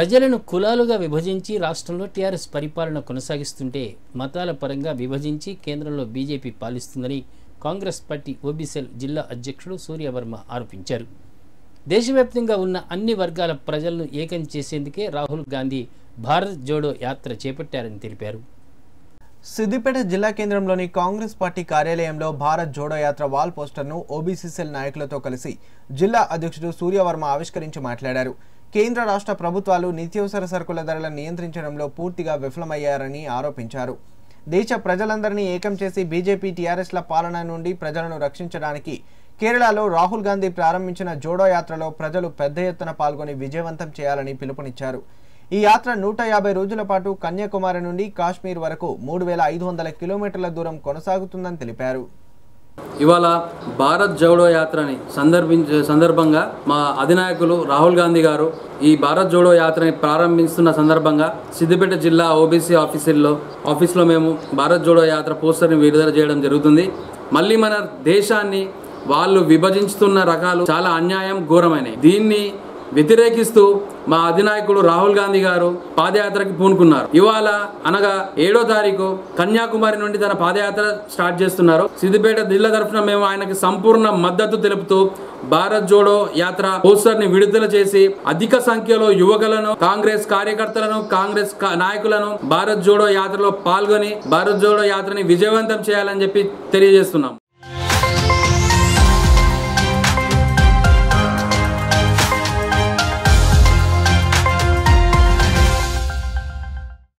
ప్రజలను కులాలుగా విభజించి రాష్ట్రంలో టీఆర్ఎస్ పరిపాలన కొనసాగిస్తుంటే మతాల పరంగా విభజించి కేంద్రంలో బీజేపీ పాలిస్తుందని కాంగ్రెస్ పార్టీ ఓబీసీఎల్ జిల్లా అధ్యక్షుడు సూర్యవర్మ ఆరోపించారు దేశవ్యాప్తంగా ఉన్న అన్ని వర్గాల ప్రజలను ఏకం చేసేందుకే రాహుల్ గాంధీ భారత్ జోడో యాత్ర చేపట్టారని తెలిపారు సిద్దిపేట జిల్లా కేంద్రంలోని కాంగ్రెస్ పార్టీ కార్యాలయంలో భారత్ జోడో యాత్ర వాల్ పోస్టర్ను ఓబీసీసీఎల్ నాయకులతో కలిసి జిల్లా అధ్యక్షుడు సూర్యవర్మ ఆవిష్కరించి మాట్లాడారు కేంద్ర రాష్ట్ర ప్రభుత్వాలు నిత్యావసర సరుకుల ధరలను నియంత్రించడంలో పూర్తిగా విఫలమయ్యారని ఆరోపించారు దేశ ప్రజలందరినీ ఏకం చేసి బీజేపీ టీఆర్ఎస్ల పాలన నుండి ప్రజలను రక్షించడానికి కేరళలో రాహుల్ గాంధీ ప్రారంభించిన జోడో యాత్రలో ప్రజలు పెద్ద ఎత్తున పాల్గొని విజయవంతం చేయాలని పిలుపునిచ్చారు ఈ యాత్ర నూట యాభై రోజుల పాటు కన్యాకుమారి నుండి కాశ్మీర్ వరకు మూడు వేల ఐదు వందల కిలోమీటర్ల దూరం కొనసాగుతుందని తెలిపారు ఇవాళ భారత్ జోడో యాత్రని సందర్భించ సందర్భంగా మా అధినాయకులు రాహుల్ గాంధీ గారు ఈ భారత్ జోడో యాత్రని ప్రారంభిస్తున్న సందర్భంగా సిద్దిపేట జిల్లా ఓబీసీ ఆఫీసుల్లో ఆఫీస్లో మేము భారత్ జోడో యాత్ర పోస్టర్ని విడుదల చేయడం జరుగుతుంది మళ్ళీ మన దేశాన్ని వాళ్ళు విభజించుతున్న రకాలు చాలా అన్యాయం ఘోరమైనవి దీన్ని వ్యతిరేకిస్తూ మా అధినాయకుడు రాహుల్ గాంధీ గారు పాదయాత్రకి పూనుకున్నారు ఇవాళ అనగా ఏడో తారీఖు కన్యాకుమారి నుండి తన పాదయాత్ర స్టార్ట్ చేస్తున్నారు సిద్దిపేట జిల్లా తరఫున మేము ఆయనకి సంపూర్ణ మద్దతు తెలుపుతూ భారత్ జోడో యాత్ర పోస్టర్ ని విడుదల చేసి అధిక సంఖ్యలో యువకులను కాంగ్రెస్ కార్యకర్తలను కాంగ్రెస్ కా- నాయకులను భారత్ జోడో యాత్రలో పాల్గొని భారత్ జోడో యాత్రని విజయవంతం చేయాలని చెప్పి తెలియజేస్తున్నాం